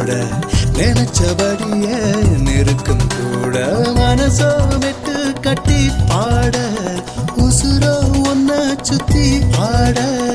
கூட நினைச்சபடியே நெருக்கம் கூட மனசோ விட்டு கட்டி பாட உசுரோ ஒன்ன சுத்தி ஆட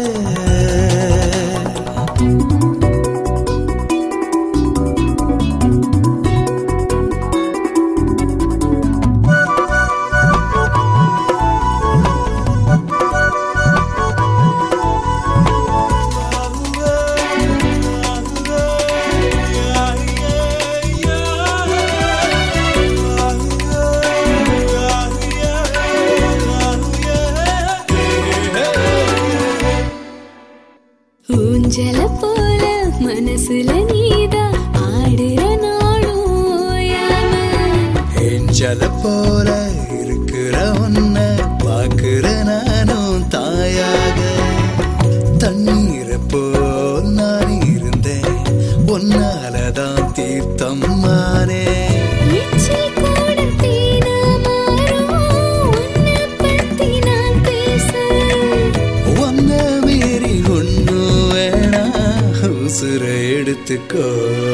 ஊஞ்சல போல மனசுல நீதா ஆடுற நாளும் ஓயாம ஏஞ்சல போல இருக்கிற உன்ன பாக்குற நானும் தாயாக தண்ணீரை போல் நான் இருந்தேன் உன்னாலதான் தீர்த்தம் மானே எச்சில் கூட தேனா மாறும் உன்னை பத்தி நான் பேச ஒன்ன மீறி ஒன்னும் வேணா உசுரை எடுத்துக்கோ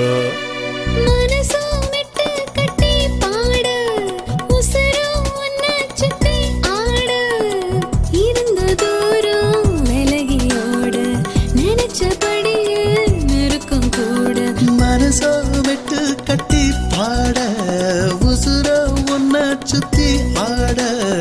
மனசோ மெட்டு கட்டி பாட உசுரோ உன்னை சுத்தி ஆட இருந்த தூரம் விலகியோட நினைச்சபடியே நெருக்கம் கூட மனசோ விட்டு கட்டி பாட உசுர ஒன்ன சுத்தி ஆட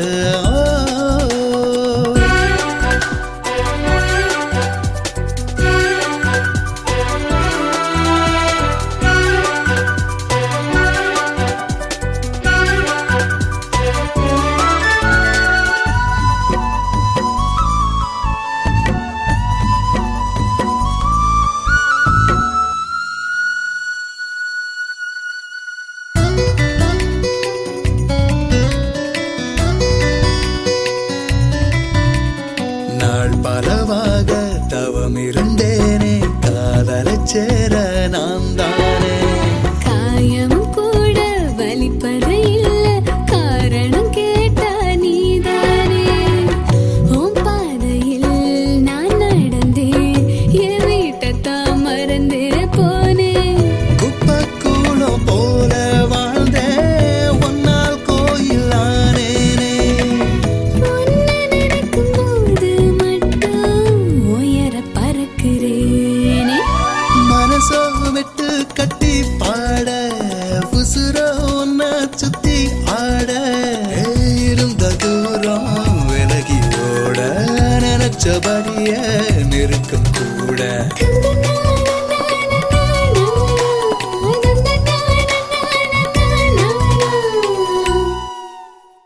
நாள் பலவாக தவம் இருந்தேனே காதலை சேர நான் தானே காயம் கூட வலிப்பது இல்ல காரணம் கேட்டா நீதானே உன் பாதையில் நான் நடந்தேன் என் வீட்டைத்தான் மறந்து போனேன் குப்பை கூலம் போல வாழ்ந்தேன் ஒன்னால் கோயில் ஆனேனே உன்னை நினைக்கும் போது மட்டும் உயர பறக்கிறேனே மனசோ விட்டு கட்டி பாட உசுர ஒன்ன சுத்தி ஆட இருந்த தூரம் விலகி ஓட நினைச்சபடிய நெருக்கம் கூட கந்தனா